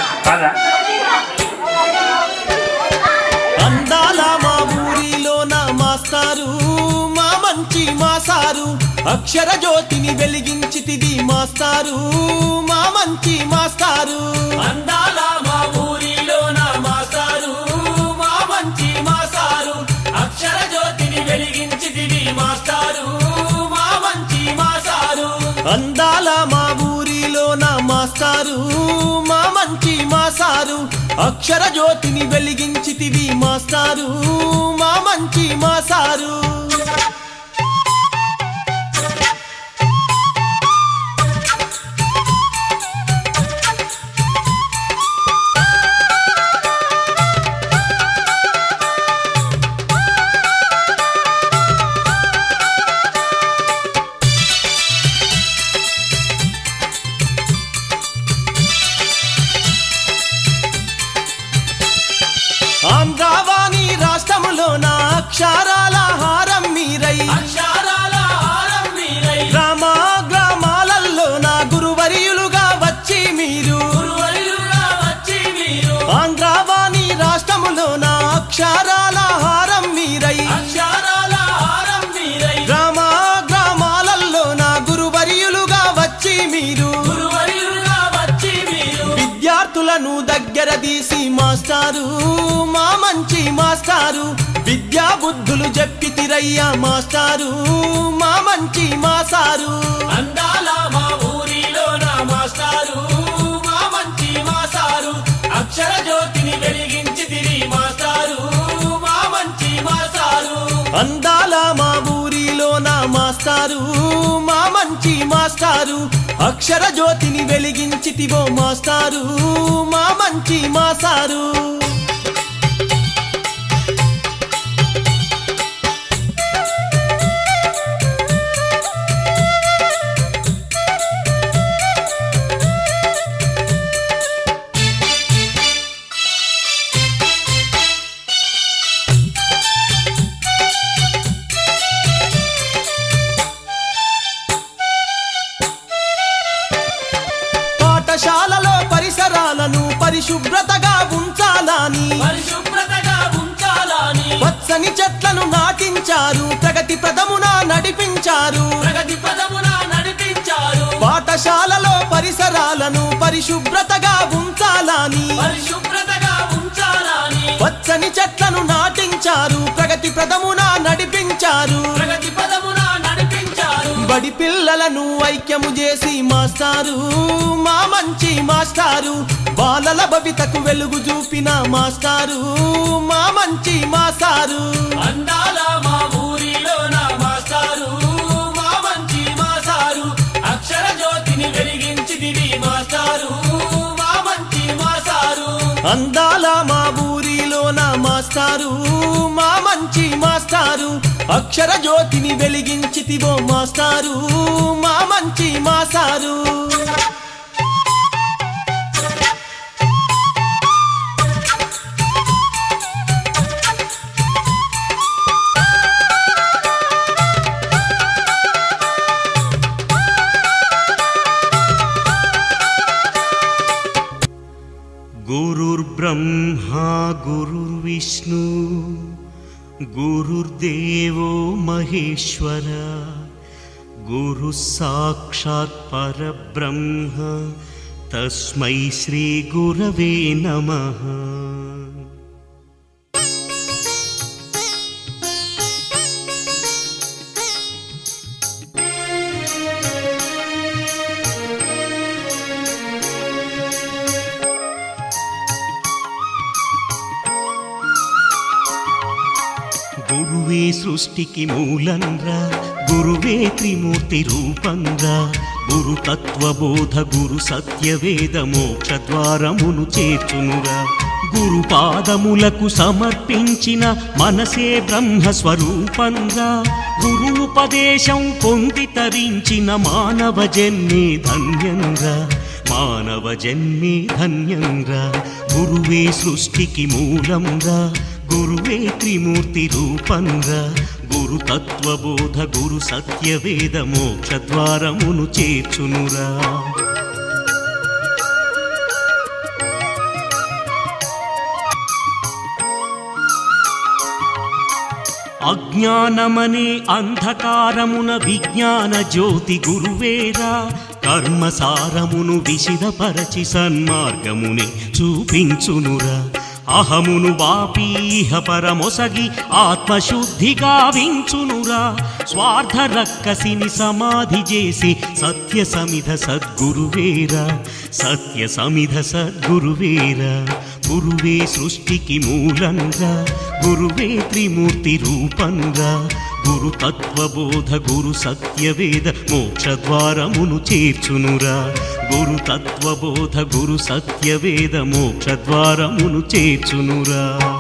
కాదా అందాల మా ఊరిలో నా మాస్టారు మా మంచి మాసారు అక్షర జ్యోతిని వెలిగించితిది మాస్టారు మా మంచి మాస్టారు అందాల మా ఊరిలో నా మాస్టారు మా మంచి మాసారు అక్షర జ్యోతిని వెలిగించితిది మాస్టారు మా మంచి మాసారు అందాల మా ఊరిలో నా మాస్టారు మా మంచి మాసారు అక్షర జ్యోతిని వెలిగించితివి మాస్టారు మా మంచి మాసారు ఆంధ్రావాణి రాష్ట్రములోన అక్షరాల హారం మీరై అక్షరాల హారం మీరై గ్రామ గ్రామాలలో నా గురువర్యులుగా వచ్చి మీరు గురువర్యులుగా వచ్చి మీరు ఆంధ్రావాణి రాష్ట్రములోన అక్షరాల హారం మీరై అక్షరాల హారం మీరై గ్రామ గ్రామాలలో నా గురువర్యులుగా వచ్చి మీరు గురువర్యులుగా వచ్చి మీరు విద్యార్థులను దగ్గర తీసి మాస్టారు మా మంచి మాస్టారు విద్యా బుద్ధులు చెప్పితిరయ్యా మాస్టారు మా మంచి మాసారు అందాల మా ఊరిలో నా మాస్టారు మా మంచి మాసారు అక్షర జ్యోతిని వెలిగించి తిరి మాస్టారు మా మంచి మాసారు అందాల మా ఊరిలో నా మాస్టారు మా మంచి మాస్టారు అక్షర జ్యోతిని వెలిగించితివో మాస్టారు మా మంచి మాసారు పాఠశాలలో పరిసరాలను పరిశుభ్రతగా ఉంచాలని పరిశుభ్రతగా ఉంచాలని పచ్చని చెట్లను నాటించారు ప్రగతి ప్రథమున నడిపించారు ప్రగతి ప్రథమున నడిపించారు పాఠశాలలో పరిసరాలను పరిశుభ్రతగా ఉంచాలని పరిశుభ్రతగా ఉంచాలని పచ్చని చెట్లను నాటించారు ప్రగతి ప్రథమున నడిపించారు ప్రగతి పదమున నడిపించారు బడి పిల్లలను ఐక్యము చేసి మాస్టారు మా మంచి మాస్టారు బాలల భవితకు వెలుగు చూపిన మాస్టారు మా మంచి మాస్టారు అందాల మా ఊరిలో నా మాస్టారు మా మంచి మాసారు అక్షర జ్యోతిని వెలిగించి దివి మాస్టారు మా మంచి మాసారు అందాల మా ఊరిలో నా మాస్టారు మా మంచి మాస్టారు అక్షర జ్యోతిని వెలిగించితివో మాస్టారు మా మంచి మాసారు गुरुर्ब्रह्मा गुरुर्विष्णु गुरुर्देवो महेश्वर गुरुः साक्षात् परब्रह्म तस्मै श्रीगुरवे नमः గురువే సృష్టికి మూలంరా గురువే త్రిమూర్తి రూపంగా గురు తత్వబోధ గురు సత్యవేద మోక్ష ద్వారమును చేర్చునురా గురు పాదములకు సమర్పించిన మనసే బ్రహ్మ స్వరూపంగా గురు ఉపదేశం పొంది తరించిన మానవ జన్మే ధన్యంగా మానవ జన్మే ధన్యంగా గురువే సృష్టికి మూలంగా గురువే త్రిమూర్తి రూపంగా గురు తత్వబోధ గురు సత్యవేద మోక్ష ద్వారమును చేర్చునురా అజ్ఞానమనే అంధకారమున విజ్ఞాన జ్యోతి గురువేరా కర్మసారమును విశిదపరచి సన్మార్గముని చూపించునురా అహమును బాపీహ పరమొసగి ఆత్మశుద్ధి గావించునురా స్వార్థ రక్కసిని సమాధి చేసి సత్య సమిధ సద్గురువేరా సత్య సమిధ సద్గురువేరా గురువే సృష్టికి మూలంగా గురువే త్రిమూర్తి రూపంగా గురు తత్వబోధ గురు సత్యవేద మోక్ష ద్వారమును చేర్చునురా గురు తత్వబోధ గురు సత్యవేద మోక్ష ద్వారమును చేర్చునురా